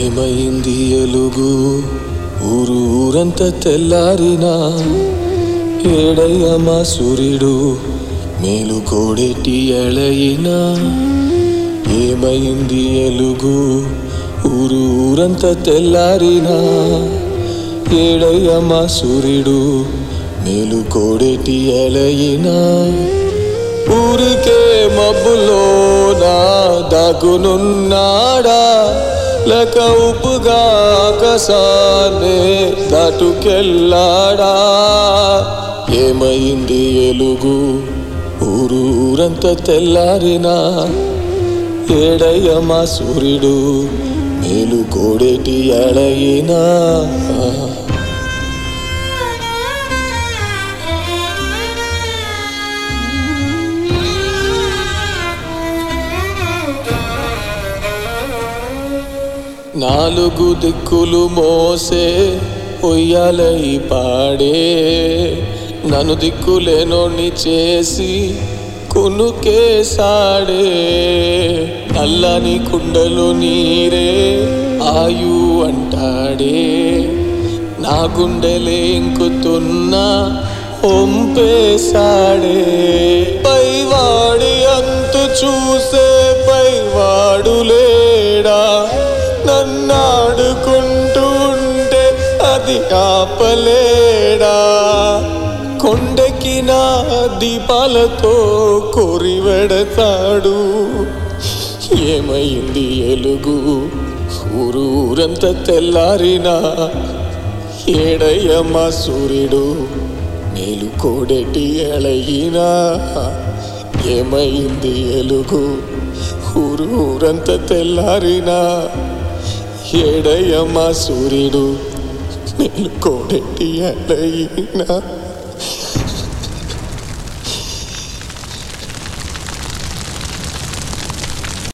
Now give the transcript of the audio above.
ఏమైంది ఎలుగు ఊరు ఊరంతా తెల్లారినా ఏడయ్యమా సూర్యుడు మేలు కోడెట్టి ఎళయినా ఏమైంది ఎలుగు ఊరు ఊరంతా తెల్లారినా ఏడయ్యమా సూర్యుడు మేలు కోడెట్టి ఎళయినా ఊరికే మబ్బులోనా దాగునున్నాడా లేక ఉప్పుగా ఆకాశాన్నే దాటుకెళ్ళాడా ఏమైంది ఎలుగు ఊరు ఊరంతా తెల్లారినా ఏడయ్యమా సూర్యుడు మేలు కోడేటి ఎడయినా నాలుగు దిక్కులు మోసే ఉయ్యాలై పాడే నన్ను దిక్కులేనోని చేసి కునుకేసాడే నల్లని కుండలు నీరే ఆయు అంటాడే నా గుండెలే ఇంకుతున్నా ఒంపేశాడే పైవాడి అంతు చూసే పైవాడు లేడా నన్నాడుకుంటూ ఉంటే అది ఆపలేడా కొండకి నా దీపాలతో కొరివెడతాడు ఏమైంది ఎలుగు ఊరు ఊరంతా తెల్లారినా ఏడయ్యమ్మ సూర్యుడు మేలు కోడెటి ఎళయినా ఏమైంది ఎలుగు ఊరు ఊరంతా తెల్లారినా ఏడయ్యమ్మ సూర్యుడు మేలు కోడెటి ఎళయినా